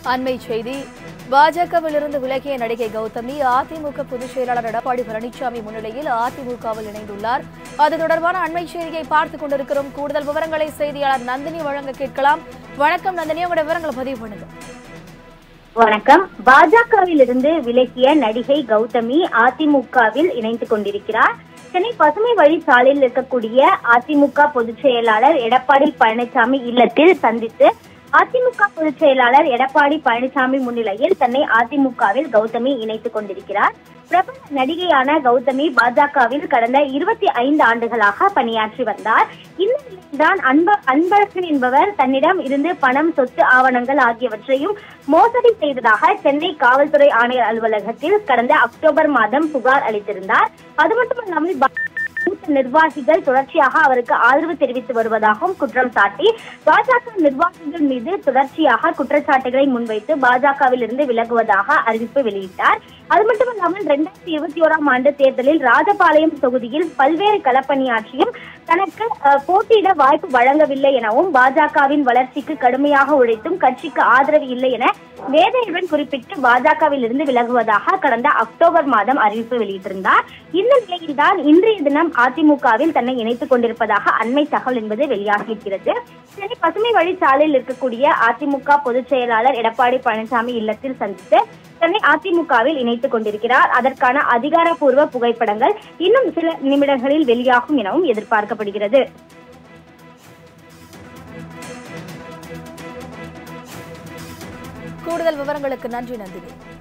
அண்மை செய்தி பாஜகவிலிருந்து விலகிய நடிகை கௌதமி அதிமுக பொதுச் செயலாளர் எடப்பாடி பழனிசாமி முன்னிலையில் அதிமுகவில் இணைந்துள்ளார் அது தொடர்பான அண்மை செய்தியை பார்த்துக் கொண்டிருக்கிறோம் கூடுதல் விவரங்களை செய்தியாளர் நந்தினி வழங்க கேட்கலாம் வணக்கம் நந்தினி உங்களோட விவரங்களை பதிவு பண்ணுங்க வணக்கம் பாஜகவில் இருந்து விலகிய நடிகை கௌதமி அதிமுகவில் இணைந்து கொண்டிருக்கிறார் சென்னை பசுமை வழிச்சாலையில் இருக்கக்கூடிய அதிமுக பொதுச் செயலாளர் எடப்பாடி பழனிசாமி இல்லத்தில் சந்தித்து அதிமுக பொதுச் செயலாளர் எடப்பாடி பழனிசாமி முன்னிலையில் தன்னை அதிமுகவில் கௌதமி இணைத்துக் கொண்டிருக்கிறார் பிரபல நடிகையான கௌதமி பாஜகவில் கடந்த இருபத்தி ஐந்து ஆண்டுகளாக பணியாற்றி வந்தார் இந்த நிலையில்தான் அன்ப அன்பரசன் என்பவர் தன்னிடம் இருந்து பணம் சொத்து ஆவணங்கள் ஆகியவற்றையும் மோசடி செய்ததாக சென்னை காவல்துறை ஆணையர் அலுவலகத்தில் கடந்த அக்டோபர் மாதம் புகார் அளித்திருந்தார் அது மட்டுமல்லாமல் பா- மூத்த நிர்வாகிகள் தொடர்ச்சியாக அவருக்கு ஆதரவு தெரிவித்து வருவதாகவும் குற்றம் சாட்டி பாஜக நிர்வாகிகள் மீது தொடர்ச்சியாக குற்றச்சாட்டுகளை முன்வைத்து பாஜகவில் இருந்து விலகுவதாக அறிவிப்பு வெளியிட்டார் அது மட்டுமல்லாமல் இரண்டாயிரத்தி இருபத்தி ஓராம் ஆண்டு தேர்தலில் ராஜபாளையம் தொகுதியில் பல்வேறு களப்பணியாற்றியும் தனக்கு அஹ், போட்டியிட வாய்ப்பு வழங்கவில்லை எனவும் பாஜகவின் வளர்ச்சிக்கு கடுமையாக உழைத்தும் கட்சிக்கு ஆதரவு இல்லை என வேதனையுடன் குறிப்பிட்டு பாஜகவில் இருந்து விலகுவதாக கடந்த அக்டோபர் மாதம் அறிவிப்பு வெளியிட்டிருந்தார் இந்த நிலையில்தான் இன்றைய தினம் அதிமுகவில் தன்னை இணைத்துக் கொண்டிருப்பதாக அண்மை தகவல் என்பது வெளியாகியிருக்கிறது சென்னை பசுமை வழிச்சாலையில் இருக்கக்கூடிய அதிமுக பொதுச் செயலாளர் எடப்பாடி பழனிசாமி இல்லத்தில் சந்தித்து தன்னை அதிமுகவில் இணைத்துக் கொண்டிருக்கிறார் அதற்கான அதிகாரப்பூர்வ புகைப்படங்கள் இன்னும் சில நிமிடங்களில் வெளியாகும் எனவும் எதிர்பார்க்கப்படுகிறது கூடுதல் விவரங்களுக்கு நன்றி நந்தினி